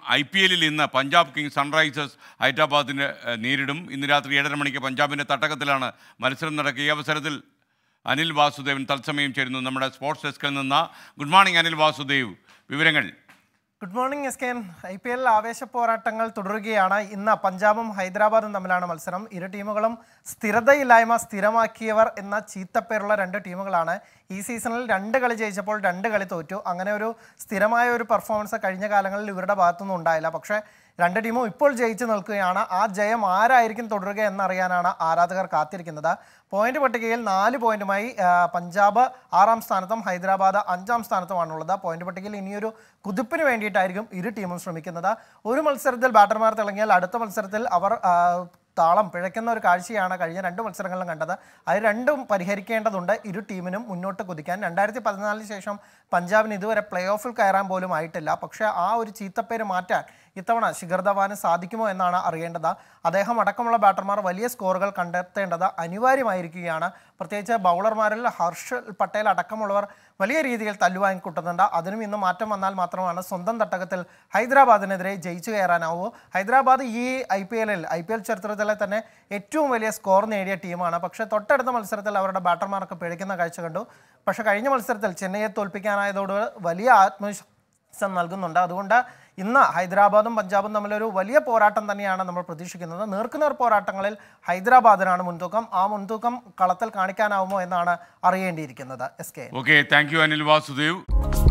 I P എല്ലിൽ ഇന്ന് Punjab Kings Sunrisers ഹൈദരാബാദിനെ ഏഹ്, നേരിടും ഇന്ന് രാത്രി ഏഴര മണിക്ക് പഞ്ചാബിൻ്റെ തട്ടകത്തിലാണ് മത്സരം നടക്കുക ഈ അവസരത്തിൽ അനിൽ വാസുദേവൻ തത്സമയം ചേരുന്നു നമ്മുടെ സ്പോർട്സ് ഡെസ്കിൽ നിന്ന് ഗുഡ് മോർണിംഗ് അനിൽ വാസുദേവ് വിവരങ്ങൾ good morning S K I P L ആവേശ പോരാട്ടങ്ങൾ തുടരുകയാണ് ഇന്ന് പഞ്ചാബും ഹൈദരാബാദും തമ്മിലാണ് മത്സരം ഇരു ടീമുകളും സ്ഥിരതയില്ലായ്മ സ്ഥിരമാക്കിയവർ എന്ന ചീത്തപ്പേരുള്ള രണ്ട് ടീമുകളാണ് ഈ സീസണിൽ രണ്ട് കളി ജയിച്ചപ്പോൾ രണ്ട് കളി തോറ്റു അങ്ങനെ ഒരു സ്ഥിരമായ ഒരു പെർഫോമൻസ് കഴിഞ്ഞ കാലങ്ങളിൽ ഇവരുടെ ഭാഗത്തുനിന്നും ഉണ്ടായില്ല പക്ഷേ രണ്ട് ടീമും ഇപ്പോൾ ജയിച്ചു നിൽക്കുകയാണ് ആ ജയം ആരായിരിക്കും തുടരുക എന്നറിയാനാണ് ആരാധകർ കാത്തിരിക്കുന്നത് പോയിന്റ് പട്ടികയിൽ നാല് പോയിന്റുമായി ആ, പഞ്ചാബ് ആറാം സ്ഥാനത്തും ഹൈദരാബാദ് അഞ്ചാം സ്ഥാനത്തുമാണുള്ളത് പോയിന്റ് പട്ടികയിൽ ഇനിയൊരു കുതിപ്പിന് വേണ്ടിയിട്ടായിരിക്കും ഇരു ടീമും ശ്രമിക്കുന്നത് ഒരു മത്സരത്തിൽ ബാറ്റർമാർ തിളങ്ങിയാൽ അടുത്ത മത്സരത്തിൽ അവർ ആ, താളം പിഴയ്ക്കുന്ന ഒരു കാഴ്ചയാണ് കഴിഞ്ഞ രണ്ട് മത്സരങ്ങളിലും കണ്ടത് അത് രണ്ടും പരിഹരിക്കേണ്ടതുണ്ട് ഇരു ടീമിനും മുന്നോട്ട് കുതിക്കാൻ രണ്ടായിരത്തി പതിനാലിന് ശേഷം പഞ്ചാബിന് ഇതുവരെ പ്ലേ ഓഫിൽ കയറാൻ പോലും ആയിട്ടില്ല പക്ഷേ ആ ഒരു ചീത്തപ്പേര് മാറ്റാൻ ഇത്തവണ ശിഖർ ധവാന് സാധിക്കുമോ എന്നാണ് അറിയേണ്ടത് അദ്ദേഹം അടക്കമുള്ള ബാറ്റർമാർ വലിയ സ്കോറുകൾ കണ്ടെത്തേണ്ടത് അനിവാര്യമായിരിക്കുകയാണ് പ്രത്യേകിച്ച് ബൗളർമാരിൽ ഹർഷൽ പട്ടേൽ അടക്കമുള്ളവർ വലിയ രീതിയിൽ തല്ലുവാങ്ങി കൂട്ടുന്നുണ്ട് അതിനും ഇന്ന് മാറ്റം വന്നാൽ മാത്രമാണ് സ്വന്തം തട്ടകത്തിൽ ഹൈദരാബാദിനെതിരെ ജയിച്ചു കയറാനാവൂ ഹൈദരാബാദ് ഈ ഐ പി എല്ലിൽ ഐ പി എൽ ചരിത്രത്തിലെ തന്നെ ഏറ്റവും വലിയ സ്കോർ നേടിയ ടീമാണ് പക്ഷേ തൊട്ടടുത്ത മത്സരത്തിൽ അവരുടെ ബാറ്റർമാർക്ക് പിഴയ്ക്കുന്ന കാഴ്ച കണ്ടു പക്ഷേ കഴിഞ്ഞ മത്സരത്തിൽ ചെന്നൈയെ തോൽപ്പിക്കാനായതോട് വലിയ ആത്മവിശ്വാസം നൽകുന്നുണ്ട് അതുകൊണ്ട് ഇന്ന് ഹൈദരാബാദും പഞ്ചാബും തമ്മിലൊരു വലിയ പോരാട്ടം തന്നെയാണ് നമ്മൾ പ്രതീക്ഷിക്കുന്നത് നേർക്കുനേർ പോരാട്ടങ്ങളിൽ ഹൈദരാബാദിനാണ് മുൻതൂക്കം ആ മുൻതൂക്കം കളത്തിൽ കാണിക്കാനാവുമോ എന്നാണ് അറിയേണ്ടിയിരിക്കുന്നത് S K okay thank you Anil Vasudev